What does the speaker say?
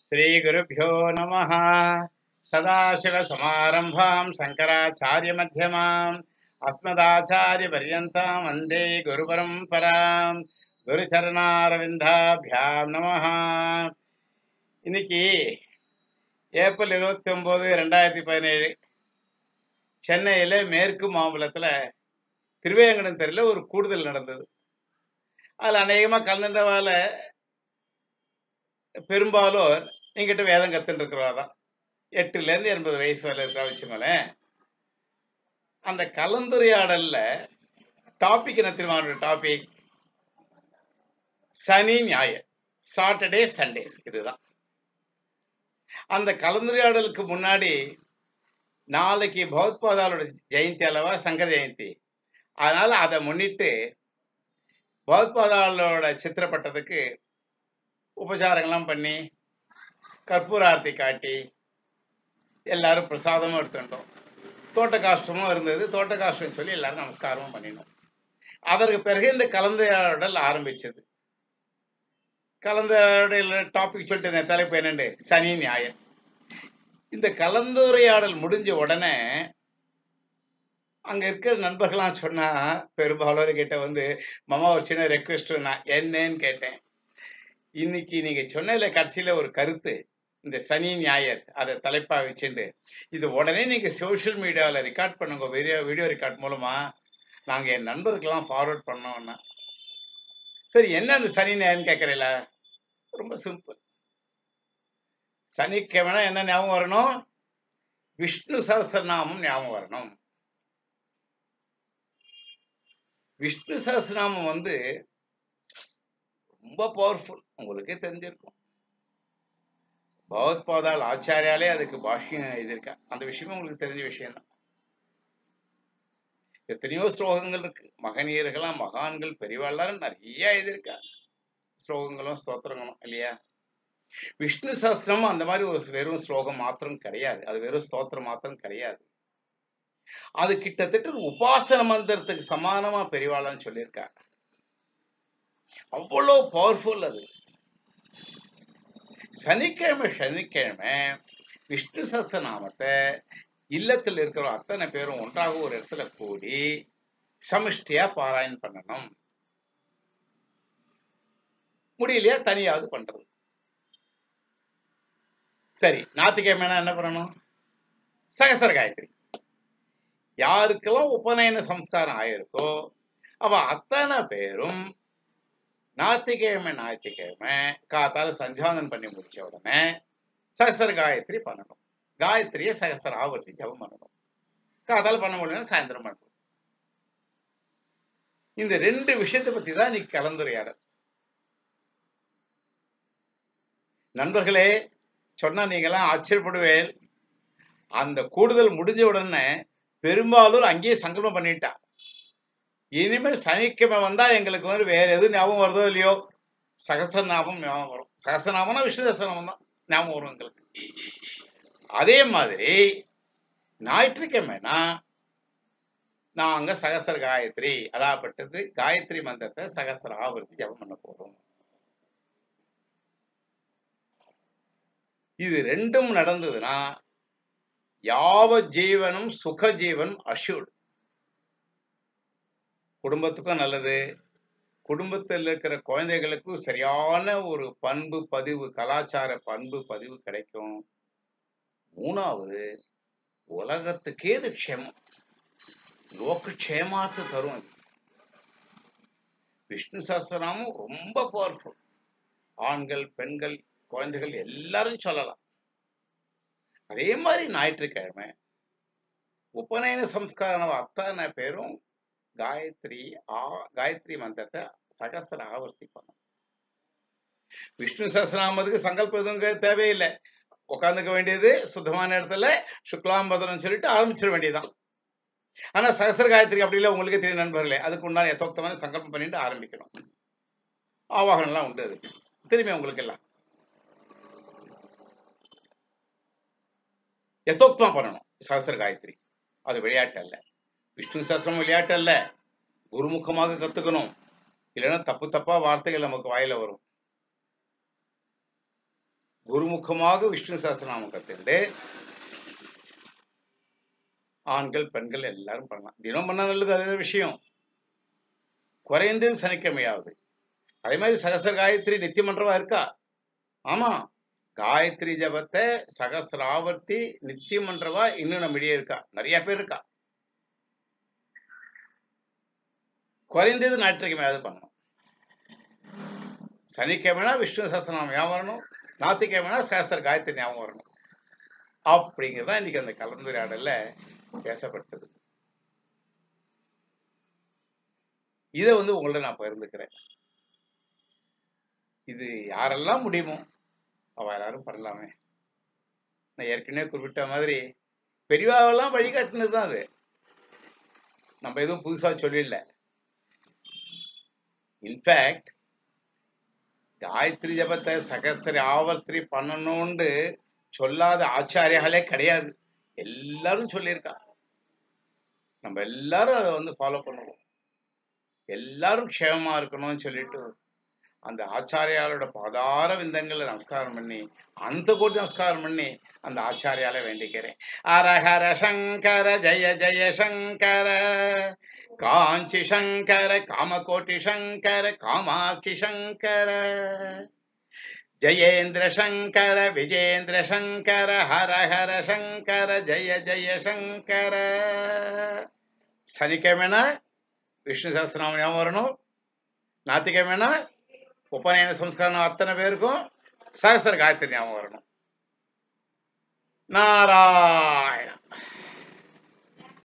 श्रीगुरुभ्यो नमः सदाशिवसमारम्भाम् शङ्कराचार्यमध्यमाम् अस्मदाचार्यपर्यन्ताम् वन्दे गुरुपरम्पराम् குருச்சரணாரவிந்தாபியாம் நமஹ இன்னைக்கு ஏப்ரல் இருபத்தி ஒன்பது ரெண்டாயிரத்தி பதினேழு சென்னையில மேற்கு மாம்பலத்துல திருவேங்கடம் தெருல ஒரு கூடுதல் நடந்தது அதுல அநேகமா கலந்துட்டவால பெரும்பாலோர் எங்கிட்ட வேதம் கத்துட்டு இருக்கிறவா தான் எட்டுல இருந்து எண்பது வயசு வரை இருக்கிற வச்சுங்களேன் அந்த கலந்துரையாடல்ல டாபிக் என்ன தெரியுமா டாபிக் சனி ஞாயிறு சாட்டர்டே சண்டேஸ் இதுதான் அந்த கலந்துரையாடலுக்கு முன்னாடி நாளைக்கு பௌத்பாதாலோட ஜெயந்தி அல்லவா சங்கர ஜெயந்தி அதனால அதை முன்னிட்டு பௌத்பாதாலோட சித்திரப்பட்டதுக்கு உபச்சாரங்கள்லாம் பண்ணி கற்பூர ஆர்த்தி காட்டி எல்லாரும் பிரசாதமும் எடுத்துட்டோம் தோட்ட காஷ்டமும் இருந்தது தோட்ட காஷ்டம் சொல்லி எல்லாரும் நமஸ்காரமும் பண்ணினோம் அதற்கு பிறகு இந்த கலந்துரையாடல் ஆரம்பிச்சது கலந்துரையாடல் டாபிக் சொல்லிட்டு தலைப்பு என்னண்டு சனி ஞாயிறு இந்த கலந்துரையாடல் முடிஞ்ச உடனே அங்க இருக்கிற நண்பர்கள்லாம் சொன்னா பெரும்பாலும் கிட்ட வந்து மாமா ஒரு சின்ன ரெக்வெஸ்ட் நான் என்னன்னு கேட்டேன் இன்னைக்கு நீங்க சொன்னதுல கடைசியில ஒரு கருத்து இந்த சனி ஞாயிறு அதை தலைப்பா வச்சுண்டு இது உடனே நீங்க சோஷியல் மீடியாவில் ரெக்கார்ட் பண்ணுங்க வீடியோ வீடியோ ரெக்கார்ட் மூலமா நாங்க என் நண்பருக்கெல்லாம் ஃபார்வர்ட் பண்ணோம்னா சரி என்ன அந்த சனி ஞாயிறுன்னு கேட்கறீல ரொம்ப சிம்பிள் சனிக்கிழமை என்ன ஞாபகம் வரணும் விஷ்ணு சஹஸ்ரநாமம் ஞாபகம் வரணும் விஷ்ணு சஹஸ்ரநாமம் வந்து ரொம்ப பவர்ஃபுல் உங்களுக்கே தெரிஞ்சிருக்கும் பகவத்பாதால் ஆச்சாரியாலே அதுக்கு பாஷ்யம் எழுதியிருக்கா அந்த விஷயமே உங்களுக்கு தெரிஞ்ச விஷயம் தான் எத்தனையோ ஸ்லோகங்கள் இருக்கு மகனீயர்களாம் மகான்கள் பெரியவாழ்லாரும் நிறைய எழுதியிருக்கா ஸ்லோகங்களும் ஸ்தோத்திரங்களும் இல்லையா விஷ்ணு சஹஸ்ரம் அந்த மாதிரி ஒரு வெறும் ஸ்லோகம் மாத்திரம் கிடையாது அது வெறும் ஸ்தோத்திரம் மாத்திரம் கிடையாது அது கிட்டத்தட்ட ஒரு உபாசன மந்திரத்துக்கு சமானமா பெரியவாளான்னு சொல்லியிருக்கா அவ்வளோ பவர்ஃபுல் அது சனிக்கிழமை சனிக்கிழமை விஷ்ணு சஹஸ்ரநாமத்தை இல்லத்தில் இருக்கிற அத்தனை பேரும் ஒன்றாக ஒரு இடத்துல கூடி சமிஷ்டியா பாராயணம் பண்ணணும் முடியலையா தனியாவது பண்றது சரி ஞாத்திக்கிழமை என்ன பண்ணணும் சகசர காயத்ரி யாருக்கெல்லாம் உபநயன சம்ஸ்காரம் ஆயிருக்கோ அவ அத்தனை பேரும் ஞாத்திக்கிழமை ஞாயிற்றுக்கிழமை காத்தால சஞ்சாதனம் பண்ணி முடிச்ச உடனே சகசர காயத்ரி பண்ணணும் காயத்ரியை சகசர ஆவர்த்தி ஜபம் பண்ணணும் காத்தால பண்ண முடியலன்னா சாயந்தரம் பண்ணணும் இந்த ரெண்டு விஷயத்தை பத்தி தான் இன்னைக்கு கலந்துரையாடல் நண்பர்களே சொன்னா நீங்கெல்லாம் ஆச்சரியப்படுவேன் அந்த கூடுதல் முடிஞ்ச உடனே பெரும்பாலும் அங்கேயே சங்கல்பம் பண்ணிட்டா இனிமேல் சனிக்கிழமை வந்தா எங்களுக்கு வந்து வேற எது ஞாபகம் வருதோ இல்லையோ சகசரநாமம் ஞாபகம் வரும் சகசரநாமம்னா விஷ்ணு சகசரநாமம் தான் ஞாபகம் வரும் எங்களுக்கு அதே மாதிரி ஞாயிற்றுக்கிழமைனா நாங்க சகசர காயத்ரி அதாப்பட்டது காயத்ரி மந்திரத்தை சகசர ஆவர்த்தி ஜபம் பண்ண போறோம் இது ரெண்டும் நடந்ததுன்னா யாவ ஜீவனும் சுக ஜீவன் அஷூர்டு குடும்பத்துக்கும் நல்லது குடும்பத்தில் இருக்கிற குழந்தைகளுக்கும் சரியான ஒரு பண்பு பதிவு கலாச்சார பண்பு பதிவு கிடைக்கும் மூணாவது உலகத்துக்கே இது க்ஷேமம் லோக க்ஷேமார்த்த தரும் அது விஷ்ணு சாஸ்திரமும் ரொம்ப பவர்ஃபுல் ஆண்கள் பெண்கள் குழந்தைகள் எல்லாரும் சொல்லலாம் அதே மாதிரி ஞாயிற்றுக்கிழமை உபநயன சம்ஸ்காரம் அத்தனை பேரும் காயத்ரி ஆ காயத்ரி மந்திரத்தை சகசர ஆவர்த்தி பண்ணும் விஷ்ணு சஹஸ்ரநாமத்துக்கு சங்கல்பம் எதுவும் தேவையில்லை உட்காந்துக்க வேண்டியது சுத்தமான இடத்துல சுக்லாம்பதனம் சொல்லிட்டு ஆரம்பிச்சிட வேண்டியதுதான் ஆனா சகசர காயத்ரி அப்படி இல்லை உங்களுக்கே தெரியும் நண்பர்களே அதுக்கு உண்டான யதோக்தமான சங்கல்பம் பண்ணிட்டு ஆரம்பிக்கணும் ஆவாகனம் எல்லாம் உண்டு அதுக்கு தெரியுமே உங்களுக்கு எல்லாம் யதோக்தமா பண்ணணும் சகசர காயத்ரி அது விளையாட்டு அல்ல விஷ்ணு சாஸ்திரம் விளையாட்டு அல்ல குருமுகமாக கத்துக்கணும் இல்லைன்னா தப்பு தப்பா வார்த்தைகள் நமக்கு வாயில வரும் குருமுகமாக விஷ்ணு சஹஸ்ரநாமம் கத்துண்டு ஆண்கள் பெண்கள் எல்லாரும் பண்ணலாம் தினம் பண்ண நல்லது அது வேற விஷயம் குறைந்தது சனிக்கிழமையாவது அதே மாதிரி சகசர காயத்ரி நித்திய மன்றமா இருக்கா ஆமா காயத்ரி ஜபத்தை சகசிர ஆவர்த்தி நித்திய மன்றவா இன்னும் நம்மிடையே இருக்கா நிறைய பேர் இருக்கா குறைந்தது ஞாயிற்றுக்கிழமையாவது பண்ணணும் சனிக்கிழமைனா விஷ்ணு சஹஸ்ரநாமம் ஞாபகம் வரணும் ஞாயிற்றுக்கிழமைனா சகஸ்திர காயத்ரி ஞாபகம் வரணும் அப்படிங்கிறதா இன்னைக்கு அந்த கலந்துரையாடல்ல பேசப்பட்டது இதை வந்து உங்கள்ட்ட நான் பகிர்ந்துக்கிறேன் இது யாரெல்லாம் முடியுமோ அவ எல்லாரும் பண்ணலாமே நான் ஏற்கனவே குறிப்பிட்ட மாதிரி பெரியவாவெல்லாம் வழிகாட்டினது தான் அது நம்ம எதுவும் புதுசா சொல்லல இன்ஃபேக்ட் காயத்ரி ஜபத்தை சகஸ்திரி ஆவர்த்தி பண்ணணும்னு சொல்லாத ஆச்சாரியாலே கிடையாது எல்லாரும் சொல்லியிருக்கா நம்ம எல்லாரும் அதை வந்து ஃபாலோ பண்ணுவோம் எல்லாரும் க்ஷேமமா இருக்கணும்னு சொல்லிட்டு அந்த ஆச்சாரியாலோட பாதார விந்தங்களை நமஸ்காரம் பண்ணி அந்த கோடி நமஸ்காரம் பண்ணி அந்த ஆச்சாரியால வேண்டிக்கிறேன் அரஹர சங்கர ஜெய ஜெய சங்கர காஞ்சி சங்கர காமகோட்டி சங்கர காமாட்சி சங்கர ஜெயேந்திர சங்கர விஜேந்திர சங்கர ஹர ஹர சங்கர ஜெய ஜெய சங்கர சனிக்கிழமைனா விஷ்ணு சஹஸ்ரநாமம் ஞாபகம் வரணும் ஞாயிற்றுக்கிழமைனா உபநயன சம்ஸ்காரம் அத்தனை பேருக்கும் சகசர காயத்ரி ஞாபகம் வரணும் நாராயண